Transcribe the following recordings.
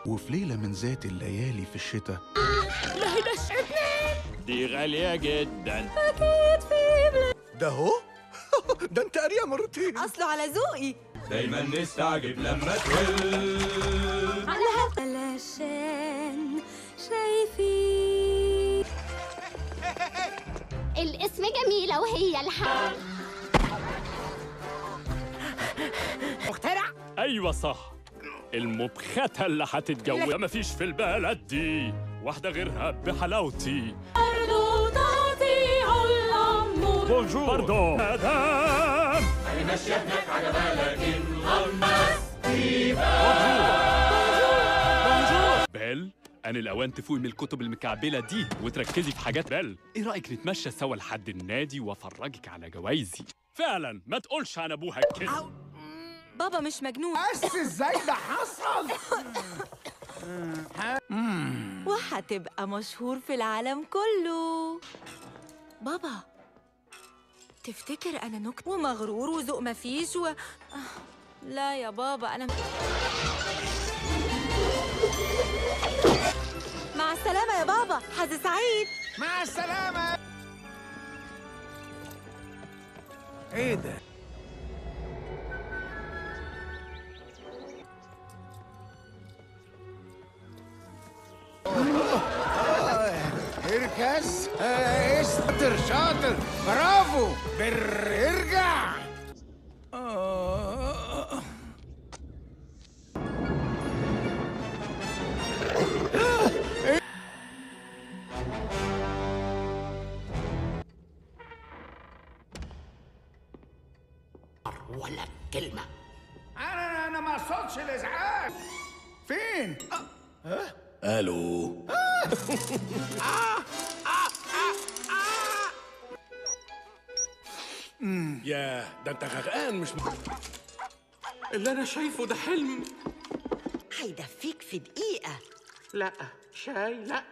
وفي ليلة من ذات الليالي في الشتاء دي غالية جدا ده هو ده انت قاريها مرتين اصله على ذوقي دايما نستعجب لما تقل علشان شايفين الاسم جميلة وهي الحق ايوه صح المبختة اللي هتتجوز مفيش في البلد دي واحدة غيرها بحلاوتي بونجور باردون مدام بيل أنا الأوان تفوقي من الكتب المكعبلة دي وتركزي في حاجات بيل إيه رأيك نتمشى سوا لحد النادي وأفرجك على جوايزي فعلا ما تقولش عن أبوها كده بابا مش مجنون بس ازاي ده حصل وهتبقى مشهور في العالم كله بابا تفتكر انا نكت ومغرور وذوق مفيش و... آه، لا يا بابا انا مع السلامة يا بابا حظ سعيد مع السلامة ايه ده اركز آه، شاطر شاطر برافو بر ارجع آه. ولا كلمة انا انا ما اقصدش الازعاج فين الو ياه ده انت غرقان مش اللي انا شايفه ده حلم هيدفيك في دقيقة لا شاي لا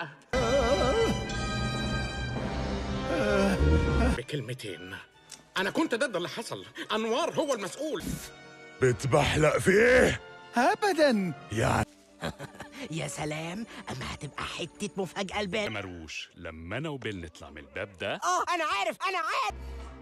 بكلمتين انا كنت ضد اللي حصل انوار هو المسؤول بتبحلق في ايه؟ ابدا يعني يا سلام اما هتبقى حتة مفاجأة يا البال مروش لما أنا وبيل نطلع من الباب ده اه انا عارف انا عارف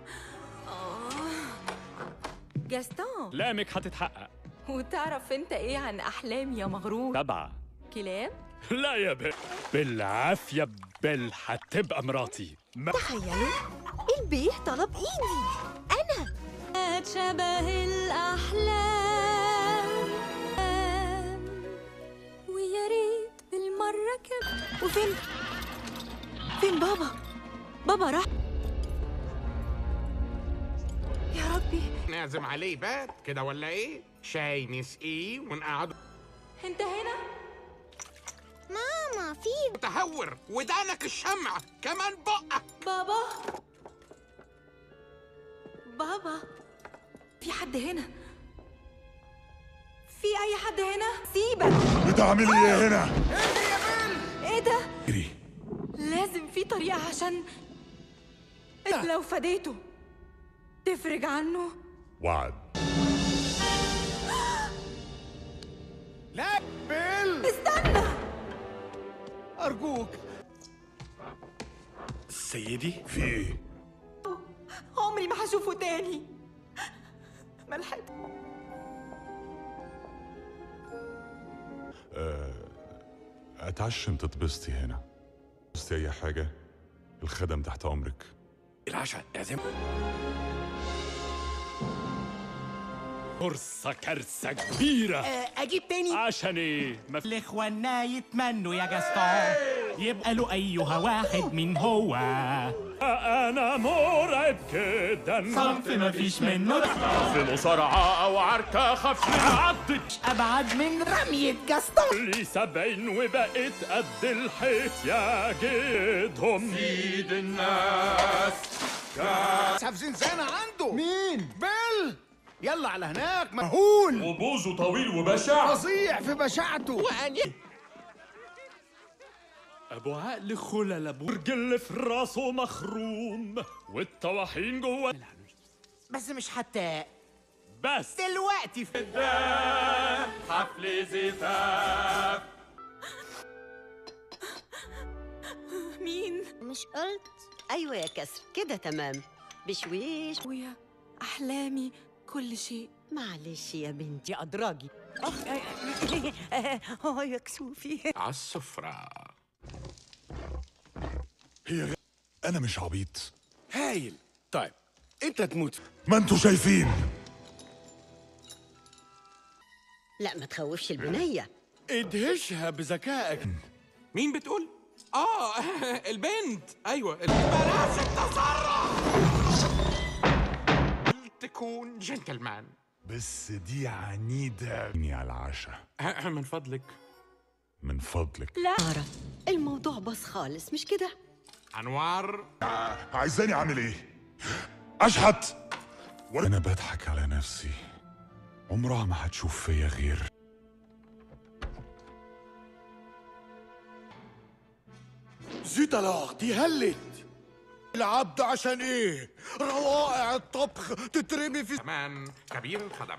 جاستون لامك هتتحقق وتعرف انت ايه عن احلامي يا مغرور سبعة كلاب لا يا بيل بالعافية بيل هتبقى مراتي ما تخيلوا البيه طلب ايدي انا شبه الاحلام ويا ريت بالمره كمان وفين فين بابا بابا راح يا ربي نعزم عليه بات كده ولا ايه شاي نسقيه ونقعد انت هنا ماما في تهور ودانك الشمع كمان بقك بابا بابا في حد هنا في اي حد هنا سيبك بتعمل ايه هنا؟ ايه ده اجري لازم في طريقة عشان لو فديته تفرج عنه وعد لا بيل استنى ارجوك سيدي في ايه؟ عمري ما هشوفه تاني ملحق اتعشم تتبسطي هنا بس اي حاجة الخدم تحت امرك العشاء اعزم فرصة كارثة كبيرة اجيب تاني عشان ايه ما في الاخوانا يتمنوا يا جاستون يبقى له ايها واحد من هو انا مرعب جدا صنف مفيش منه في مصارعة او عركة خاف من عضة ابعد من رمية جاستون لي سبعين وبقيت قد الحيط يا جدهم سيد الناس في زنزانة عنده مين بيل يلا على هناك مهول وبوزه طويل وبشع فظيع في بشاعته ابو عقل خلل برج اللي في راسه مخروم والطواحين جوه بس مش حتى بس دلوقتي في حفل زفاف مش قلت ايوه يا كسر كده تمام بشويش ويا أحلامي كل شيء معلش يا بنتي ادراجي اه يا كسوفي على السفرة هي غ... انا مش عبيط هايل طيب انت تموت ما انتوا شايفين لا ما تخوفش البنيه ادهشها بذكائك مين بتقول؟ اه البنت ايوه بلاش التصرف تكون جنتلمان بس دي عنيدة على العشاء من فضلك من فضلك سارة الموضوع باظ خالص مش كده انوار عايزاني اعمل ايه اشحت انا بضحك على نفسي عمرها ما هتشوف فيا غير زيت الأخ دي هلت العبد عشان ايه روائع الطبخ تترمي في كمان كبير الخدم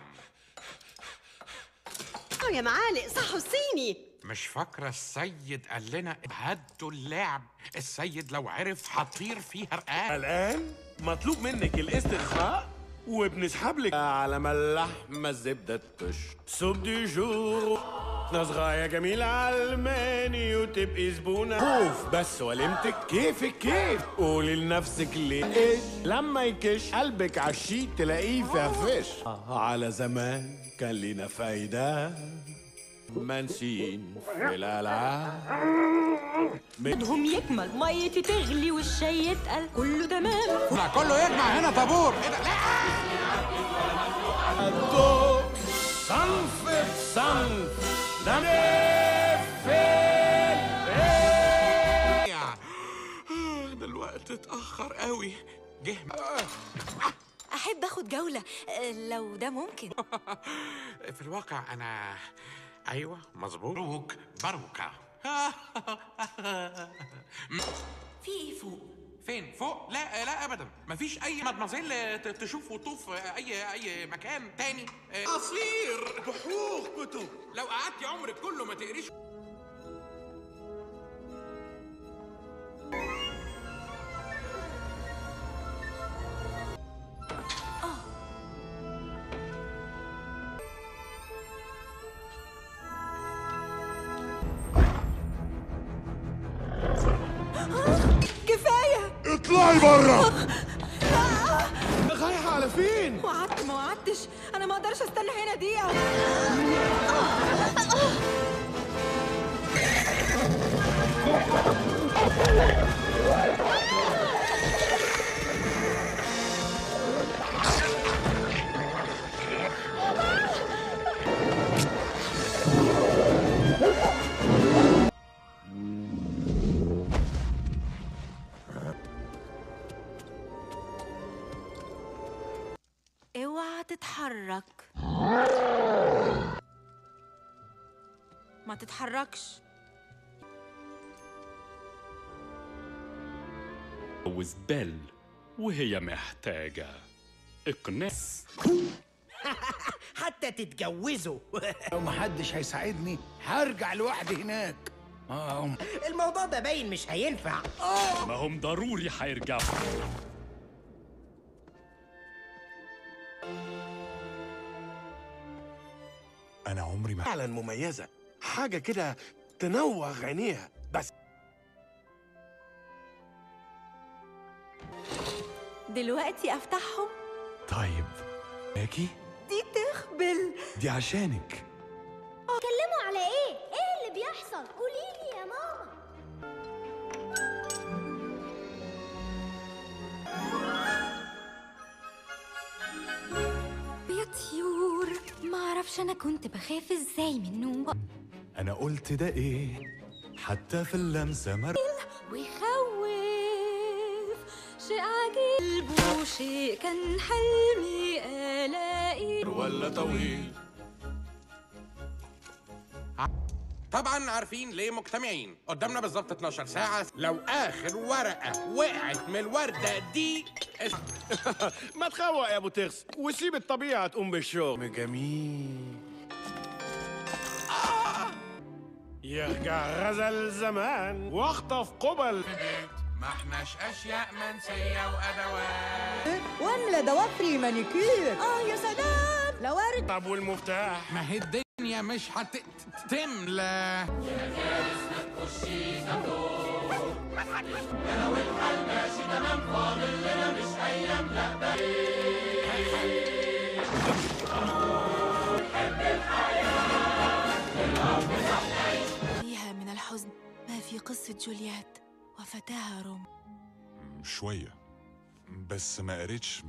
اه يا معالق صحوا الصيني مش فاكرة السيد قال لنا هدوا اللعب السيد لو عرف هطير فيها رقاب الآن مطلوب منك الاسترخاء وبنسحب لك على ما اللحمة الزبدة تشت سوب دي جور نصغاية جميلة علماني وتبقي زبونة خوف بس ولمتك كيفك كيف قولي لنفسك ليه إيش لما يكش قلبك عالشي تلاقيه فرفش على زمان كان لينا فايدة منسين في الألعاب بدهم يكمل ميتي تغلي والشاي يتقل كله تمام كله يجمع هنا طابور ايه ده لا الضوء صنف بصنف ده يا- ده الوقت اتأخر قوي جه أحب أخد جولة آه، لو ده ممكن في الواقع أنا أيوة مظبوط بروك باروكة في إيه فوق؟ فين فوق لا لا ابدا مفيش اي مدمزيل ت- تشوف وتطوف اي اي مكان تاني قصير بحوخ كتب لو قعدتي عمرك كله ما تقريش كفاية اطلعي بره رايحة على فين؟ وقعدت ما وقعدتش أنا ما أقدرش أستنى هنا دقيقة اوعى تتحرك ما تتحركش جوز بيل وهي محتاجة إقناص حتى تتجوزوا لو محدش هيساعدني هرجع لوحدي هناك آه الموضوع ده باين مش هينفع ما هم ضروري هيرجعوا انا عمري ما فعلا مميزة حاجة كده تنوغ عينيها بس دلوقتي أفتحهم طيب ماكي دي تخبل دي عشانك اتكلموا على ايه ايه اللي بيحصل قوليلي يا ماما يا طيور ما اعرفش انا كنت بخاف ازاي منه انا قلت ده ايه حتى في اللمسه مر ويخوف شيء عجيب وشيء كان حلمي الاقي ولا طويل طبعا عارفين ليه مجتمعين قدامنا بالظبط 12 ساعة لو آخر ورقة وقعت من الوردة دي اس- ما تخوق يا ابو ترس وسيب الطبيعة تقوم بالشغل جميل يرجع غزل زمان واخطف قبل ما احناش اشياء منسيه وادوات واملى ضوافري مانيكير اه يا سلام لو ارد طب والمفتاح ما هي الدنيا مش هتملى فيها من الحزن ما في قصة جولييت وفتاها روم شوية بس ما قريتش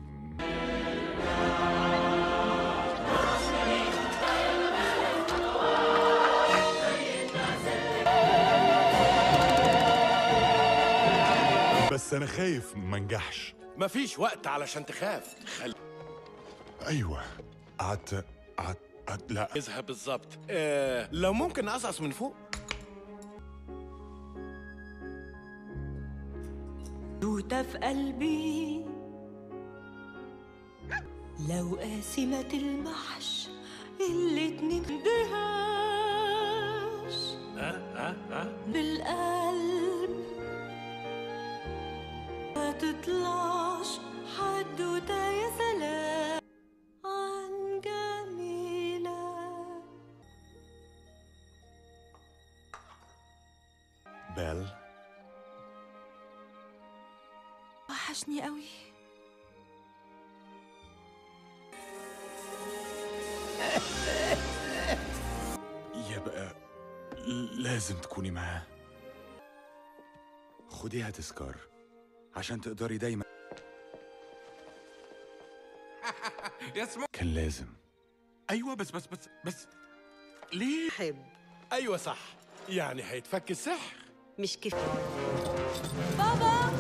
بس أنا خايف ما نجحش مفيش وقت علشان تخاف خلي أيوة قعدت قعدت قعدت- لا اذهب بالظبط آه لو ممكن اقصقص من فوق توتة في قلبي لو قاسمة المحش الاتنين دهاش بالقلب ما تطلعش حدوتة يا سلام عن جميلة بال وحشني قوي يبقى لازم تكوني معاه خديها تذكار عشان تقدري دايما اسمه كان لازم ايوه بس بس بس بس ليه حب ايوه صح يعني هيتفك السحر مش كيف بابا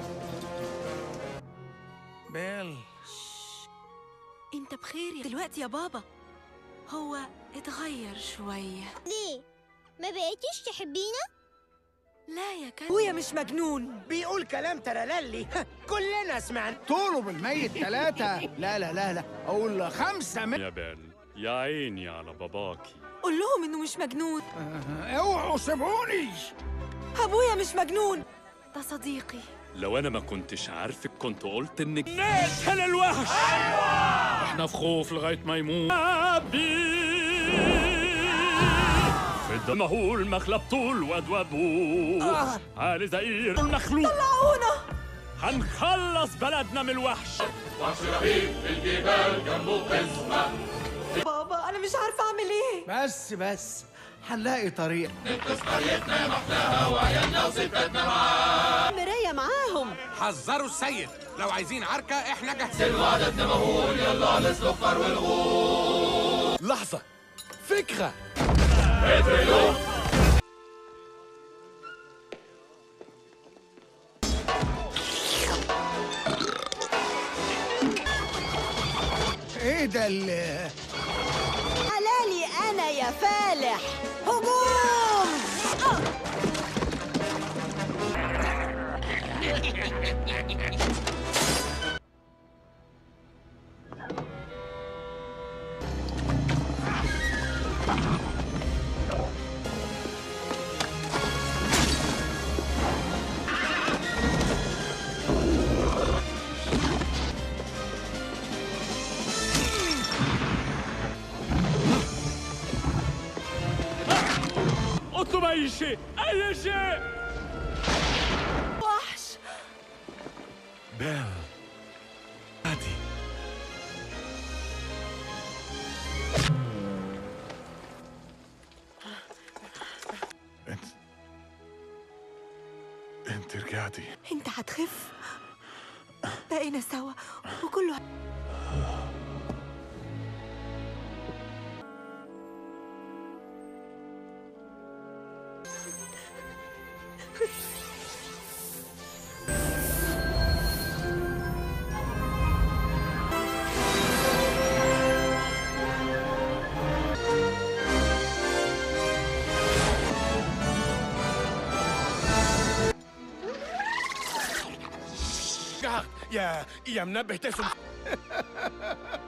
بال انت بخير يا- دلوقتي يا بابا هو اتغير شوية ليه ما بقيتيش تحبينا لا يا كان ابويا مش مجنون بيقول كلام ترللي كلنا سمعنا طوله بالميت ثلاثة لا لا لا لا أقول خمسة من يا بال يا عيني على باباكي قول لهم انه مش مجنون اوعوا سيبوني ابويا مش مجنون ده صديقي لو انا ما كنتش عارفك كنت قلت انك نقتل الوحش احنا في خوف لغايه ما يموت أبي في الدم مهول مخلب طول وادوابه علي زئير المخلوق طلعونا هنخلص بلدنا من الوحش بابا انا مش عارفة اعمل ايه بس بس هنلاقي طريقة مراية معاهم حذروا السيد لو عايزين عركه احنا جاهزين لحظه فكره إيه ده اللي حلالي انا يا فالح هجوم اطلب اي شيء اي شيء وحش بال عادي انت انت رجعتي انت هتخف بقينا سوا وكله يا يا منبه تسم